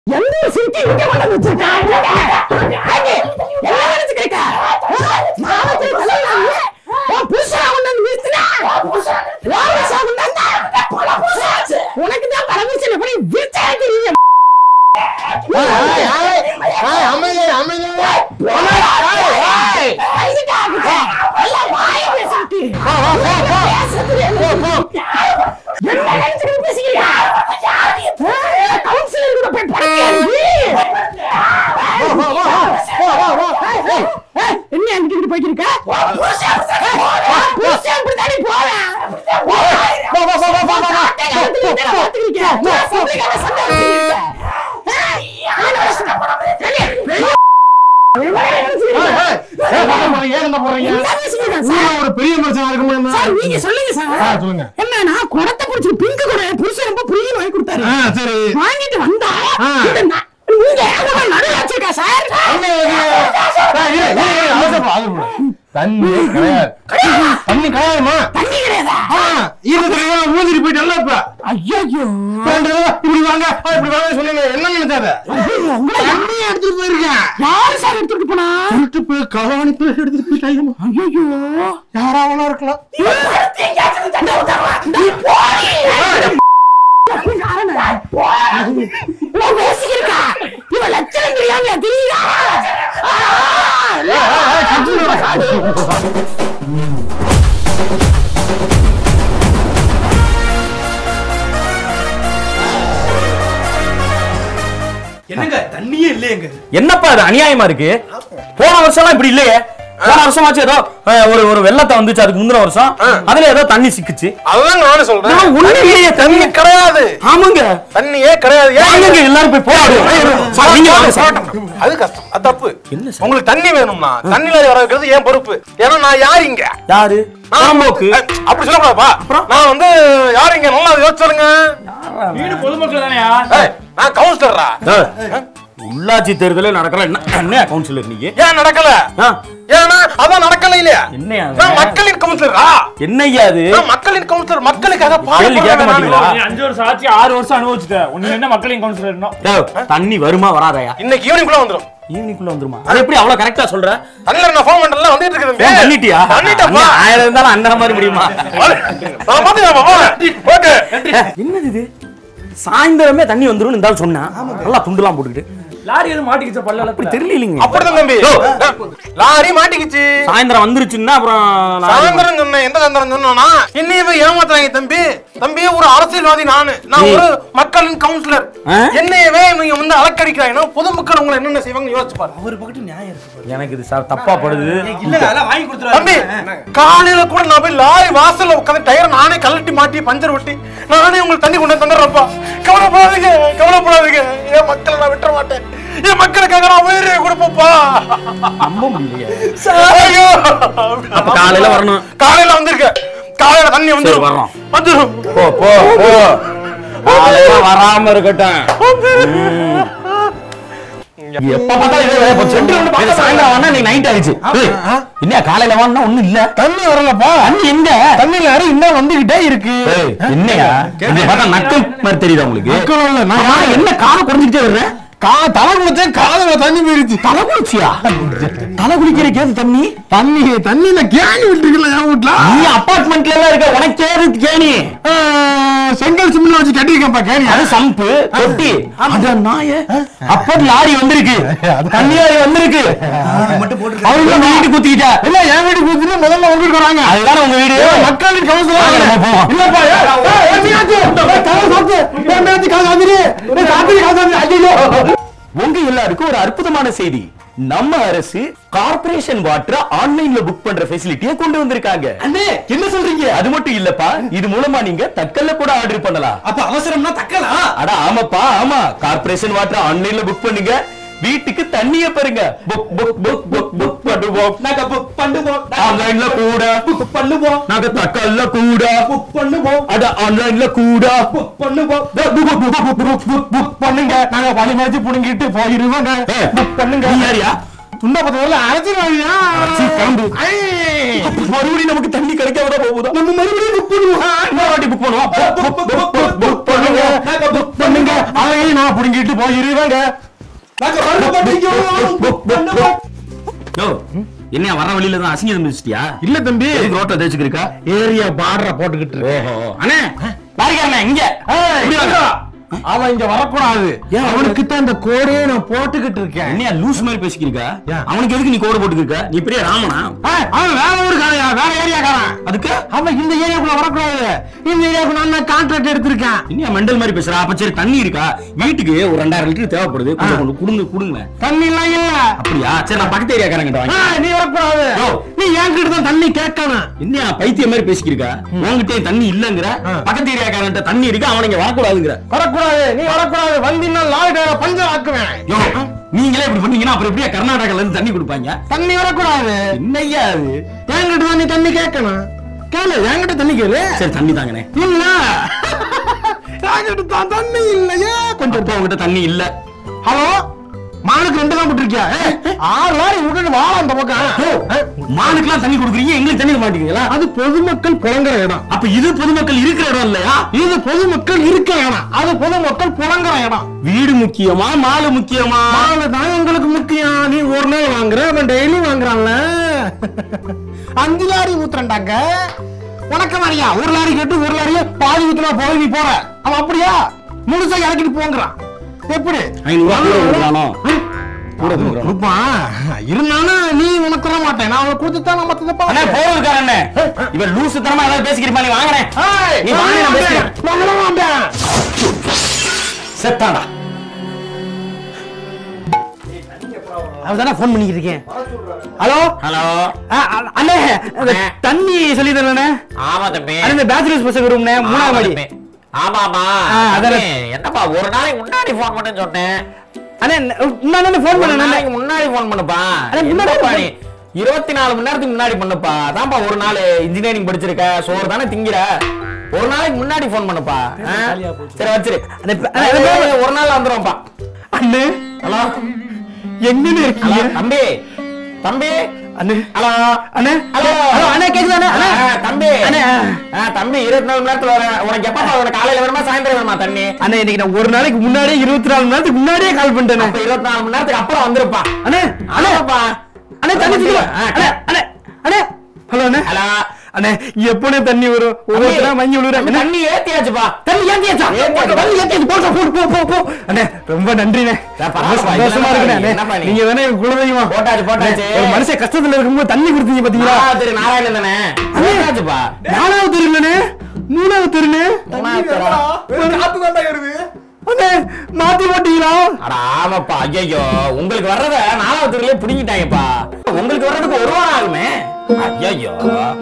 எந்த ஒரு சீட்டு இங்க கொண்டு வந்து வச்சிருக்கா? என்னங்க? ஆண்டி, என்ன நினைச்சுக்கிறீங்க? மானத்துல தலையில இல்ல. உன் புருஷனை கொண்டு வந்து நிறுத்துனா? உன் புருஷனை கொண்டு வந்தா? உனக்கு தான் பரமேஸ்வரன் எப்படி விரிச்சா தெரியும் அமைதி அமைதி என்ன அங்கிட்டு போய்க்கிருக்க ஏன் போறீங்க ஒரு பெரிய மனுஷனா இருக்க முடியுமா சார் நீங்க சொல்லுங்க ஆ, சார் சொல்லுங்க என்ன நான் குடத்தை பிடிச்சி பிங்க் கூட புருஷன் ரொம்ப புரிய வாங்கி கொடுத்தாரு ஆ, சரி வாங்கிட்டு வந்தா ஆ. இந்த ந- நீங்க ஏகமா நடுவில் வச்சிருக்கா சார் தண்ணி இருக்கு. ஆ, இரு, இரு, இரு, அவசரப்படாத, அவசரப்படாத. தண்ணி கிடையாது தண்ணி கிடையாதுமா தண்ணி கிடையாதா ஊதிட்டு போயிட்டு இல்ல இப்ப ஐயோ வேண்டதோ, இப்படி வாங்க ஆ, இப்படி வாங்க சொன்னீங்க என்ன நினைச்சாத உங்களை தண்ணி எடுத்துட்டு போயிருக்கேன் யாரு சார் எடுத்துட்டு போனா எடுத்து போய் களவாணி போய் எடுத்துட்டு போயிட்டாங்க ஐயோ யாராவனா இருக்கலாம் இவன் லட்சணம் தெரியாம தெரியுதா என்னங்க தண்ணியே இல்லையங்க என்னப்பா இது அநியாயமா இருக்கு போன வருஷம்லாம் இப்படி இல்லையே போன வருஷமாச்சும் ஏதோ அஹ், ஒரு ஒரு வெள்ளத்தை வந்துச்சு அதுக்கு முந்தின வருஷம் அதுல ஏதோ தண்ணி சிக்குச்சு அதுதான் நானும் சொல்றேன் நான் ஒண்ணும் இல்லையே தண்ணி கிடையாது ஆமாங்க தண்ணியே கிடையாது ஏன் வாங்குங்க எல்லாரும் போய் போராடு சார், நீங்க வாங்க சார். அது கஷ்டம் அது தப்பு என்ன சார்? உங்களுக்கு தண்ணி வேணும்னா தண்ணி வர வைக்கிறது ஏன் பொறுப்பு ஏன்னா நான் யார் இங்க யாரு புறம்போக்கு அஹ், அப்படி சொல்லக்கூடாதுப்பா நான் வந்து யார் இங்க நல்லா யோசிச்சு சொல்லுங்க வீடு பொதுமக்கள் தானயா ஏய், நான் கவுன்சிலரா ஏய், உள்ளாட்சி தேர்தலே நடக்கல என்ன என்ன கவுன்சிலர் நீங்க ஏன் நடக்கல ஆ, ஏன்னா அதான் நடக்கல இல்லையா என்னையா அது? நான் மக்களின் கவுன்சிலரா என்னய்யா அது நான் மக்களின் கவுன்சிலர் மக்களுக்காக கேள்வி கேட்க பாடுபடுறேன் மாட்டீங்களா? நானு. அஞ்சு வருஷம் ஆச்சு ஆறு வருஷம் அனுபவிச்சுட்டேன் நீ என்ன மக்களையும் கவுன்சிலர் இன்னும் ஏய், தண்ணி வருமா வராதயா இன்னைக்கு ஈவினிங் குள்ள வந்துரும் ஈவினிங்குள்ள வந்துருமா அது எப்படி அவ்வளவு கரெக்டா சொல்ற தண்ணில நான் ஃபோன் பண்ணல வந்துட்டு இருக்குது ஏன் பண்ணிட்டியா பண்ணிட்டப்பா அண்ணன் ஆயிரம் இருந்தாலும் அந்த மாதிரி முடியுமா நான் பாத்துக்கிறேன் ஓகே என்னது இது சாயந்தரமே தண்ணி வந்துரும் இருந்தாலும் சொன்னா நல்லா துண்டுலாம் போட்டுக்கிட்டு லாரி எதுவும் மாட்டிக்கிச்ச பல்லல அப்படி தெரியலீங்க அப்படிதான் தம்பி லாரி மாட்டிக்கிச்சு சாயந்தரம் வந்துருச்சுன்னா அப்புறம் நான் சாயந்தரம் சொன்னேன் எந்த சாயந்தரம் சொன்னா இன்னைய போய் ஏமாத்துறாங்க தம்பி தம்பி ஒரு அரசியல்வாதி நானு நான் நீ- ஒரு மக்களின் கவுன்சிலர் ஆ? என்னையவே இவங்க வந்து அலக்கடிக்கிறாங்கன்னா பொதுமக்கள் உங்களை என்னென்ன செய்வாங்க யோசிச்சு பாரு ஒரு பக்கத்து நியாயம் இருக்கு எனக்கு இது சார் தப்பா படுது இல்ல அதெல்லாம் வாங்கி கொடுத்துறாரு தம்பி காலையில கூட நான் போய் லாரி வாசல்ல உட்காந்து டயர் நானே கழட்டி மாட்டி பஞ்சர் ஒட்டி நானே உங்களுக்கு தண்ணி கொண்டு வந்து தந்துடுறப்பா கவலைப்படாதீங்க கவலைப்படாதீங்க என் மக்களை நான் விட்டுற மாட்டேன் என் மக்களுக்காக நான் உயிரை கொடுப்போம்ப்பா நம்ப முடியலையே ஐயோ அப்ப காலையில வரணும் காலையில வந்திருக்க காலையில தண்ணி வந்து சரி, வர்றோம். வந்துடும் போ போ போ காலையில வராம இருக்கட்டும் எப்ப பார்த்தாலும் இதே வேலை. இப்ப சென்ட்ரல் வந்து பார்த்தா சாயந்தரம் வான்னா, இன்னைக்கு night ஆயிடுச்சு. ஏய், என்ன காலையில வான்னா ஒண்ணும் இல்ல தண்ணி வரலப்பா தண்ணி எங்க தண்ணியில யாரும் இன்னும் வந்துகிட்டே இருக்கு ஏய், என்னையா இங்க பார்த்தா நக்கல் மாதிரி தெரியுதா உங்களுக்கு நக்கல் இல்ல, நான் ஆமா, என்ன காலை குறைஞ்சிக்கிட்டே வர்றேன் கா தலை குளிச்சேன் காலையில தண்ணி போயிருச்சு தலை குளிச்சியா தலை குளிக்கிறதுக்கு ஏது தண்ணி தண்ணி தண்ணியில கேணி விட்டுருக்கல என் வீட்டுல நீ அபார்ட்மெண்ட்ல எல்லாம் இருக்க உனக்கு ஏது கேணி ஆ, செங்கல் சிமெண்ட் வச்சு கட்டிருக்கேன்ப்பா கேணி அது சம்பு தொட்டி அத நாய அப்ப லாரி வந்திருக்கு தண்ணி லாரி வந்திருக்கு அவங்க வீட்டு குத்திக்கிட்ட இல்ல என் வீட்டுக்கு ஊத்துட்டு முதல்ல உங்களுக்கு வராங்க அதுதானே உங்க வீடு மக்களின் வாங்க, நம்ம போவோம். கவுன்சிலர் இல்லப்பா ஏய், ஏய், ஏய், மீனாட்சி, ஏய், காலை சாத்து. ஏய், மீனாட்சி, காலை சாத்துடி. ஏய், சாத்துடி, காலை சாத்துடி. ஐயையோ. உங்க எல்லாருக்கும் ஒரு அற்புதமான செய்தி நம்ம அரசு கார்ப்பரேஷன் வாட்டர் ஆன்லைன்ல புக் பண்ற ஃபெசிலிட்டியை கொண்டு வந்திருக்காங்க அண்ணே என்ன சொல்றீங்க அது மட்டும் இல்லப்பா இது மூலமா நீங்க தக்கல்ல கூட ஆர்டர் பண்ணலாம் அப்ப அவசரம்னா தக்கலா அட ஆமாப்பா ஆமா கார்ப்பரேஷன் வாட்டர் ஆன்லைன்ல புக் பண்ணுங்க வீட்டுக்கு தண்ணிய பாருங்க book book book book book பண்ணுவோம் நாங்க புக் பண்ணுவோம் ஆன்லைன்ல கூட புக் பண்ணுவோம் நாங்க தக்கல்ல கூட புக் பண்ணுவோம் அட ஆன்லைன்ல கூட புக் பண்ணுவோம் புக் பண்ணுங்க நாங்க பழி மறைச்சு புடுங்கிட்டு போயிருவோங்க ஏய், புக் பண்ணுங்க நீ யாரியா துண்டா பத்திரம் அரைச்சிருவாங்க அரைச்சி கிளம்பு. அப்ப மறுபடியும் நமக்கு தண்ணி கிடைக்காம தான் போகுதா நம்ம மறுபடியும் புக் பண்ணுவோம் இன்னொரு வாட்டி புக் பண்ணுவோம் Book, book, book, book, book, book பண்ணுங்க புக் பண்ணுங்க அதையும் நான் புடுங்கிட்டு போயிருவாங்க நாங்க பண்ண மாட்டோம் யோ, என்ன வர வழியில தான் அசிங்கம் இருந்துச்சிட்டியா இல்ல தம்பி எதுக்கு ரோட்ல தேய்ச்சிருக்கா ஏரியா பார்டர போட்டுக்கிட்டு இருக்கேன். ஓஹோ அண்ணே லாரிக்காரண்ணே இங்க ஏய், இப்படி வாங்க. அவன் இங்க வரக்கூடாது ஏன் அவனுக்கு தான் இந்த கோடையே நான் போட்டுக்கிட்டு இருக்கேன் என்னையா லூஸ் மாதிரி பேசிக்கிறீங்க ஏன்? அவனுக்கு எதுக்கு நீ கோடு போட்டுக்கிருக்க நீ பெரிய ராமனா ஏய், அவன் வேற ஊரு காரையா வேற ஏரியாக்காரன் அதுக்கு அவன் இந்த ஏரியாக்குள்ள வரக்கூடாது இந்த ஏரியாவுக்கு நான் கான்ட்ராக்ட் எடுத்திருக்கேன் என்னையா மெண்டல் மாதிரி பேசுற அப்ப சரி தண்ணி இருக்கா வீட்டுக்கு ஒரு ரெண்டாயிரம் லிட்டர் தேவைப்படுது கொஞ்சம் கொண்டு கொடுங்க கொடுங்க தண்ணி எல்லாம் இல்ல அப்படியா சரி நான் பக்கத்து ஏரியாக்காரங்கிட்ட வாங்கி ஏய், நீ வரக்கூடாது யோ. நீ என்கிட்ட தான் தண்ணி கேட்கணும் என்னையா பைத்தியம் மாதிரி பேசிக்கிருக்க உன்கிட்ட தண்ணி இல்லங்கிற ஆ. பக்கத்து ஏரியாக்காரன்ட்ட தண்ணி இருக்கு அவன் இங்க வரக்கூடாதுங்கிற வரக்கூடாது நீ வரக்கூடாது வந்தீங்கன்னா லாரி டயரை பஞ்சர் ஆக்குவேன் யோ, நீங்களே இப்படி பண்ணீங்கன்னா அப்புறம் எப்படியா கர்நாடகால இருந்து தண்ணி கொடுப்பாங்க தண்ணி வரக்கூடாது என்னய்யா அது என்கிட்ட தான் நீ தண்ணி கேட்கணும் கேளு என்கிட்ட தண்ணி கேளு சரி தண்ணி தாங்கண்ணே இல்ல என்கிட்ட தான் தண்ணி இல்லையே கொஞ்சம் இப்போ உங்ககிட்ட தண்ணி இல்ல ஹலோ மானுக்கு ரெண்டு தான் போட்டிருக்கியா ஏய், ஆறு லாரி விட்டுட்டு வாழ அந்த பக்கம் ஏய், மானுக்கெல்லாம் தண்ணி கொடுக்குறீங்க எங்களுக்கு தண்ணி தர மாட்டீங்களா அது பொதுமக்கள் புழங்குற இடம் அப்ப இது பொதுமக்கள் இருக்கிற இடம் இல்லையா இது பொதுமக்கள் இருக்கிற இடம் அது பொதுமக்கள் புழங்குற இடம் வீடு முக்கியமா மாலு முக்கியமா மாலை தான் எங்களுக்கு முக்கியம் நீ ஒரு நாள் வாங்குற அவன் டெய்லி வாங்குறான்ல அஞ்சு லாரி ஊத்துறண்டாங்க உனக்கு மாதிரியா ஒரு லாரி கேட்டு ஒரு லாரிய பாதி ஊத்துனா போய் நீ போற அவன் அப்படியா முழுசா இறக்கிட்டு போங்கிறான் எப்படி ஐநூறு ரூபா கூட கொடுக்குறானோ கூட கொடுக்குறானோ கொடுப்பான் இருந்தாலும் நீ உனக்கு தர மாட்டேன் நான் அவனை கொடுத்துதான் நான் மத்ததை அண்ணே பார்ப்பேன். போக இருக்காரண்ணே இவன் லூசு தரமா ஏதாவது பேசிக்கிறப்பா நீ வாங்கினேன் ஏய், நீ வாங்க, நான் வாங்க, பேசுறேன். வாங்க, வாங்க. செத்தாடா அவதானே ஃபோன் பண்ணிக்கிட்டு இருக்கேன் ஹலோ ஹலோ ஆ, அ- அண்ணே அந்த அண்ணே. தண்ணி சொல்லி தரேண்ணே ஆமா தம்பி அது இந்த பேச்சுலர்ஸ் பசங்க ரூம்ண்ணே மூணாவது ஆமா மாடி தம்பி. ஆமாமா ஆ, அதானே. தம்பி, என்னப்பா ஒரு நாளைக்கு முன்னாடி போன் பண்ணேன்னு சொன்னேன் அண்ணே நான் ஃபோன் ஒரு பண்ணேன் நாளைக்கு முன்னாடி போன் பண்ணுப்பா அண்ணே, முன்னாடி என்னப்பா phone நீ இருபத்தி நாலு மணி நேரத்துக்கு முன்னாடி பண்ணுப்பா அதான்ப்பா ஒரு நாள் இன்ஜினியரிங் படிச்சிருக்க சோறு தானே திங்கிற ஒரு நாளைக்கு முன்னாடி போன் பண்ணுப்பா ஆ? சரி வச்சிரு அண்ணே, இப்ப- அண்ணே, அண்ணே, இது ஒரு நாள் வந்துருவோம்ப்பா அண்ணே ஹலோ எங்கன்னு ஹலோ இருக்கீங்க தம்பி தம்பி அண்ணே ஹலோ அண்ணே ஹலோ ஹலோ அண்ணே கேக்குதாண்ணே அண்ணே ஆ, தம்பி அண்ணே ஆ. ஆ, தம்பி இருபத்தி நாலு மணி நேரத்துல வரேன் உனக்கு எப்பப்பா வேணும் காலையில வேணுமா சாயந்தரம் வேணுமா தண்ணி அண்ணே இன்னைக்கு நான் ஒரு நாளைக்கு முன்னாடியே இருபத்தி நாலு மணி நேரத்துக்கு முன்னாடியே கால் பண்ணிட்டேனே அப்ப இருபத்தி நாலு மணி நேரத்துக்கு அப்புறம் வந்துருப்பா அண்ணே அண்ணே ஆமாப்பா அண்ணே தண்ணி தூக்கி ஆ, அண்ணே அண்ணே அண்ணே ஹலோ அண்ணே ஹலோ அண்ணே எப்பனே தண்ணி வரும் ஒவ்வொருத்தரா மஞ்சள் விழுறேன் தம்பி, தண்ணி ஏத்தியாச்சுப்பா தண்ணி ஏத்தியாச்சா ஏத்தியாச்சு. தண்ணி ஏத்தியாச்சு போ போ போ போ போ அண்ணே ரொம்ப நன்றிண்ணே சார், ரொம்ப பரவாயில்ல, சந்தோஷமா என்னப்பா இருக்குண்ணே நீ, என்னப்பா அண்ணே. நீ? நீங்க தானே என் குலதெய்வம் போட்டாச்சு, போட்டாச்சு. அண்ணே, ஒரு மனுஷன் கஷ்டத்துல இருக்கும்போது தண்ணி கொடுத்தீங்க பாத்தீங்களா திரு நாராயணன் தானே ஏத்தியாச்சுப்பா நாலாவது தெருலண்ணே மூணாவது தெருண்ணே மூணாவது தெருவா? காத்து தாண்டா ஏறுது அண்ணே மாத்தி போட்டீங்களா அட ஆமாப்பா ஐயோ உங்களுக்கு வர்றத நாலாவது தெருலயே பிடிங்கிட்டாங்கப்பா உங்களுக்கு வர்றதுக்கு ஒரு வாரம் ஆகுமே ஐயோ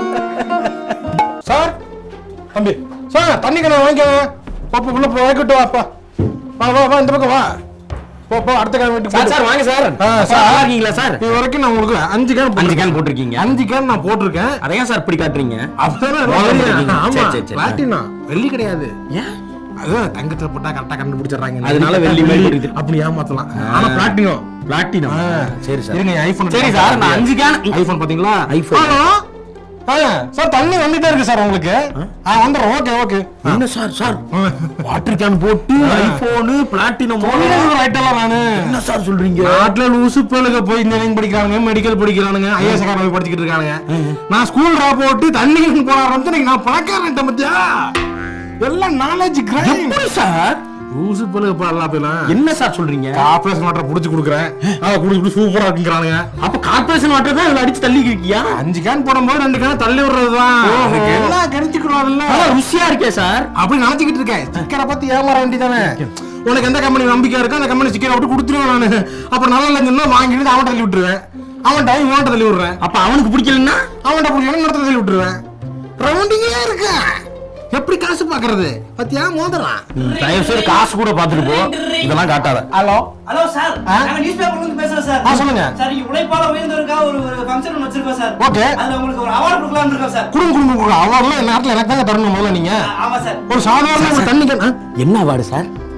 சார் தம்பி சார் தண்ணி கண்ணை வாங்கிக்கோங்க பாப்பா உள்ள போய் வாங்கிட்டு வாப்பா வா வா வா இந்த பக்கம் வா போ போ அடுத்த கேன் வீட்டுக்கு சார் போடு. சார் வாங்க சார் ஆ, சார். நல்லா இருக்கீங்களா சார் இது வரைக்கும் நான் உங்களுக்கு அஞ்சு கேன் அஞ்சு கேன் போட்டிருக்கீங்க அஞ்சு கேன் நான் போட்டிருக்கேன் அதையா சார் இப்படி காட்டுறீங்க அப்பதானே வாங்க, வெள்ளி. இருக்கீங்க. ஆமா சரி, சரி, சரி. பிளாட்டினா வெள்ளி கிடையாது ஏன் அதுதான் தங்கத்துல போட்டா கரெக்டா கண்டுபிடிச்சிடுறாங்க அதனால வெள்ளி மாதிரி இருக்குது. அப்படி ஏமாத்தலாம் ஆனா பிளாட்டினம் பிளாட்டினம் சரி சார் இருங்க ஐபோன் சரி சார் நான் அஞ்சு கேன் ஐபோன் பாத்தீங்களா iPhone. ஹலோ சார் தண்ணி வந்துட்டே இருக்கு சார் உங்களுக்கு ஆ வந்துடும் ஓகே ஓகே என்ன சார் சார் வாட்டர் கேன் போட்டு ஐபோனு பிளாட்டினம் ரைட்டெல்லாம் நானு என்ன சார் சொல்றீங்க நாட்டுல லூசு பிள்ளைங்க போய் இன்ஜினியரிங் படிக்கிறானுங்க மெடிக்கல் படிக்கிறானுங்க ஐஎஸ் அகாடமி போய் படிச்சுக்கிட்டு இருக்கானுங்க நான் ஸ்கூல் ட்ராப் போட்டு தண்ணி போன ஆரம்பிச்சு இன்னைக்கு நான் பணக்காரன் பத்தியா எல்லாம் நாலேஜ் கிரைம் எப்படி சார் லூசு பிள்ளைங்க போடலாம் போயிலாம் என்ன சார் சொல்றீங்க கார்பரேஷன் வாட்டர் புடிச்சு கொடுக்குறேன் அதை குடிச்சு குடிச்சு சூப்பரா இருக்குங்கிறானுங்க அப்ப கார்பரேஷன் வாட்டர் தான் இதுல அடிச்சு தள்ளி இருக்கியா அஞ்சு கேன் போடும்போது ரெண்டு கேன் தள்ளி விடுறதுதான் அதுக்கு எல்லாம் கிடைச்சிக்கூடாதுல்ல ஆனா ருசியா இருக்கே சார் அப்படி நினைச்சுக்கிட்டு இருக்கேன் ஸ்டிக்கரை பத்தி ஏமாற வேண்டியதானே உனக்கு எந்த கம்பெனி நம்பிக்கை இருக்கோ அந்த கம்பெனி ஸ்டிக்கரை விட்டு கொடுத்துருவேன் நானு அப்புறம் நல்லா இல்லைன்னா வாங்கிட்டு அவன் தள்ளி விட்டுருவேன் அவன் டைம் இவன்ட்ட தள்ளி விடுறேன் அப்ப அவனுக்கு பிடிக்கலன்னா அவன்கிட்ட பிடிக்கணும் இன்னொருத்த தள்ளி விட்டுருவேன் ரவுண்டிங்கே இருக்கு எப்படி காசு பாக்குறது பத்தியா மோதலாம் தயவு செய்து காசு கூட பாத்துட்டு போ இதெல்லாம் காட்டாத ஹலோ ஹலோ சார் ஆ? நாங்க நியூஸ் பேப்பர்ல இருந்து பேசுறோம் சார் ஆ, சொல்லுங்க. சார் இங்க உழைப்பால உயர்ந்தவருக்கா ஒரு ஒரு ஃபங்க்ஷன் ஒன்று வச்சிருக்கோம் சார் ஓகே. அதுல உங்களுக்கு ஒரு அவார்டு கொடுக்கலாம்னு இருக்கோம் சார் குடும்ப குடும்ப அவார்ட்லாம் நேரத்தில் எனக்கு தாங்க தரணும் முதல்ல நீங்க ஆ, ஆமா சார் ஒரு சாதாரண ஒரு தண்ணி கேன் ஆ? என்ன அவார்டு சார்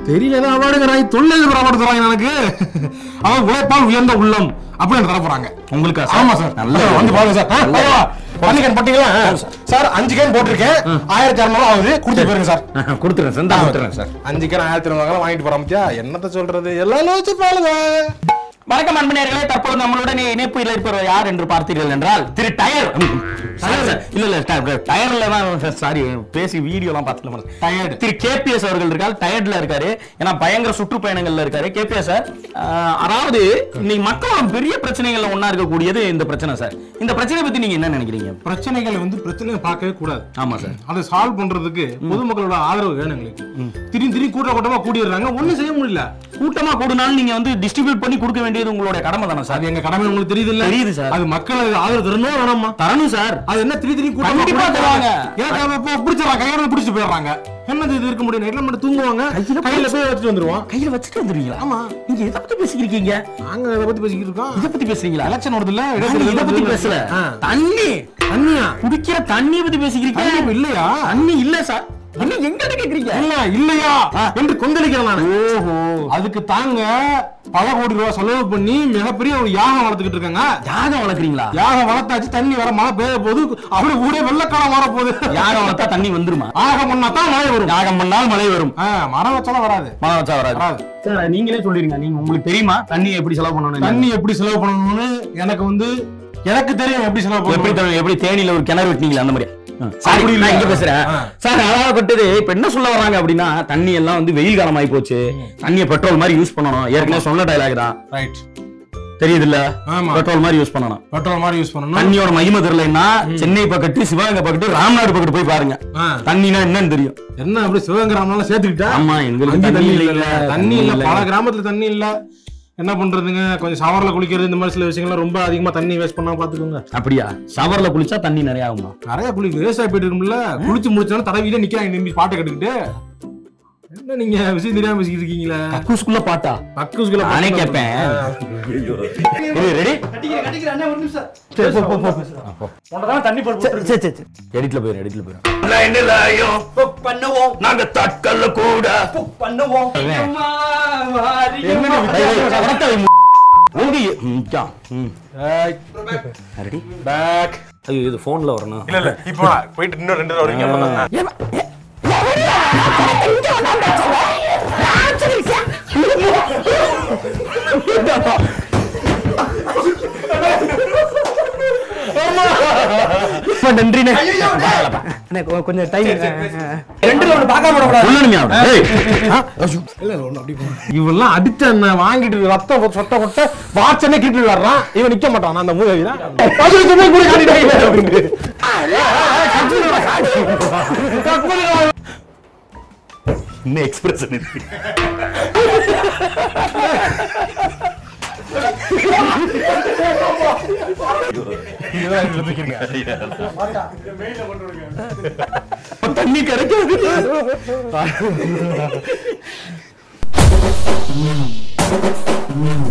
தெரியல ஏதோ அவார்டுங்கிறாங்க தொழில் அவார்டு தராங்க எனக்கு அவன் உழைப்பால் உயர்ந்த உள்ளம் அப்படின்னு தர போறாங்க உங்களுக்கா ஆமா சார் நல்ல வந்து பாருங்க சார் ஆ, ஐயா, பள்ளி கேன் போட்டீங்களா சார் அஞ்சு கேன் போட்டிருக்கேன் ஆயிரத்தி அறுநூறு ஆகுது கொடுத்து போயிருங்க சார் கொடுத்துறேன் செந்தா கொடுத்துறேன் சார் அஞ்சு கேன் ஆயிரத்தி அறுநூறு வாங்கிட்டு போறோம் மத்தியா என்னத்த சொல்றது எல்லாம் வச்சு பாருங்க வணக்கம் அன்பனேர்களே தற்போது நம்மளுடன் இணைப்பில் இருப்பவர் யார் என்று பார்த்தீர்கள் என்றால் திரு டயர் சார், சார், இல்ல இல்ல ட- டயர்ல தான் சாரி பேசி வீடியோலாம் பார்த்துல Tired. திரு கேபிஎஸ் அவர்கள் இருக்கார் டயர்ட்ல இருக்காரு ஏன்னா பயங்கர சுற்றுப்பயணங்கள்ல இருக்காரு கேபிஎஸ் சார் ஆஹ், அதாவது இன்னைக்கு மக்களோட பெரிய பிரச்சனைகள்ல ஒண்ணா இருக்கக்கூடியது இந்த பிரச்சனை சார் இந்த பிரச்சனை பத்தி நீங்க என்ன நினைக்கிறீங்க பிரச்சனைகளை வந்து பிரச்சனையை பார்க்கவே கூடாது ஆமா சார் அதை சால்வ் பண்றதுக்கு பொதுமக்களோட ஆதரவு வேணும் எங்களுக்கு திடீர் திடீர் கூட்ட கூட்டமா கூடிடுறாங்க ஒண்ணும் செய்ய முடியல கூட்டமா கூடுனாலும் நீங்க வந்து டிஸ்ட்ரிபியூட் பண்ணி கொடுக்க வேண்டியது உங்களுடைய கடமை தானே சார் அது எங்க கடமை உங்களுக்கு தெரியுது இல்ல தெரியுது சார். அது மக்கள் ஆதரவு தரணும் வேணாமா தரணும் சார் அது என்ன திடீர் திடீர் கூட்டமா கண்டிப்பா கூடிடுறாங்க. தருவாங்க. எனக்கு அவன் இப்போ பிடிச்சிடறாங்க கையோட பிடிச்சிட்டு போயிடுறாங்க என்னது இது இருக்க முடியும் நைட்ல மட்டும் தூங்குவாங்க கையில போய் வச்சுட்டு வந்துருவோம் கையில வச்சுட்டு வந்துருவீங்களா ஆமா நீங்க எதை பத்தி பேசிக்கிறீங்க நாங்க இதை பத்தி பேசிக்கிட்டு இருக்கோம் இத பத்தி பேசுறீங்களா எலெக்ஷன் வருது இல்ல நாங்க இத பத்தி பேசல ஆ. தண்ணி தண்ணியா குடிக்கிற தண்ணிய பத்தி பேசிக்கிறீங்க தண்ணி இப்ப இல்லையா தண்ணி இல்ல சார் தண்ணி எங்க கேக்குறீங்க இல்ல இல்லையா என்று கொந்தளிக்கிறேன் நான் ஓஹோ அதுக்கு தாங்க பல கோடி ரூபாய் செலவு பண்ணி மிகப்பெரிய ஒரு யாகம் வளர்த்துக்கிட்டு இருக்காங்க யாகம் வளர்க்குறீங்களா யாகம் வளர்த்தாச்சு தண்ணி வர மழை பெய்ய போது அப்படி ஊரே வெள்ளக்காலம் வர போகுது யாகம் வளர்த்தா தண்ணி வந்துருமா யாகம் பண்ணா தான் மழை வரும் யாகம் பண்ணால் மழை வரும் ஆ, மரம் வச்சாலும் வராது மழை வச்சா வராது வராது சார் நீங்களே சொல்லிருங்க நீங்க உங்களுக்கு தெரியுமா தண்ணி எப்படி செலவு பண்ணணும் தண்ணி எப்படி செலவு பண்ணணும்னு எனக்கு வந்து எனக்கு தெரியும் எப்படி செலவு எப்படி பண்ணணும் தண்ணி- எப்படி தேனியில ஒரு கிணறு வெட்டினீங்களா அந்த மாதிரி சாரி அப்படி இல்ல. நான் இங்க பேசுறேன் ஆ. சார் அழகாப்பட்டது இப்ப என்ன சொல்ல வராங்க அப்படின்னா தண்ணி எல்லாம் வந்து வெயில் காலம் ஆகி போச்சு தண்ணியை பெட்ரோல் மாதிரி யூஸ் பண்ணணும் ஏற்கனவே சொன்ன டைலாக் தான் ரைட் தெரியுது இல்ல ஆமா. பெட்ரோல் மாதிரி யூஸ் பண்ணணும் பெட்ரோல் மாதிரி யூஸ் பண்ணணும் தண்ணியோட மகிமை தெரியலன்னா சென்னை பக்கத்து சிவகங்கை பக்கத்து ராம்நாடு பக்கத்து போய் பாருங்க ஆ. தண்ணினா என்னன்னு தெரியும் என்ன அப்படி சிவகிராமம்லாம் சேர்த்துக்கிட்டா ஆமா, எங்களுக்கு அங்கே தண்ணி தண்ணி இல்ல. இல்ல தண்ணி தண்ணி இல்ல இல்ல. பல கிராமத்துல தண்ணி இல்ல என்ன பண்றதுங்க கொஞ்சம் ஷவர்ல குளிக்கிறது இந்த மாதிரி சில விஷயங்கள்லாம் ரொம்ப அதிகமா தண்ணி வேஸ்ட் பண்ணாம பாத்துக்கோங்க அப்படியா ஷவர்ல குளிச்சா தண்ணி நிறைய ஆகுமா நிறைய குளி வேஸ்ட் ஆகி போயிட்டு இருக்கும்ல குளிச்சு முடிச்சோன்னா தடவிட்டே நிக்கிறாங்க நம்பி பாட்டை கட்டுக்கிட்டு என்ன நீங்க விஷயம் தெரியாம பேசிக்கிட்டு இருக்கீங்களா கக்கூஸ்குள்ள பாட்டா பக்குஸ்குள்ள நானே கேட்பேன் ரெடி கட்டிக்கிறேன் கட்டிக்கிறேன் அண்ணா ஒரு நிமிஷம் தண்ணி போட்டு எடிட்ல போயிரு எடிட்ல போயிரு புக் பண்ணுவோம் நாங்க தட்கல்ல கூட புக் பண்ணுவோம் அம்மா, வாரியம்மா. ரெடி பேக் ஐயோ இது போன்ல வரணும் இல்ல இல்ல இப்போ போயிட்டு இன்னும் ரெண்டு தடவை வரீங்க நன்றிண்ணே கொஞ்சம் டைம் ரெண்டுல ஒண்ணு பார்க்காம விடக்கூடாது உள்ளனுமியா ஏய் இவெல்லாம் அடிச்ச என்ன வாங்கிட்டு ரத்தம் கொ- சொட்ட கொட்ட வாட்சனே கிட்டு வர்றான் இவன் நிக்க மாட்டான் அந்த மூதவிதான் கூட காட்டிட்டாங்க அப்படின்னு இன்னும் எக்ஸ்பிரஷன் இருக்கு தண்ணி கிடைக்காது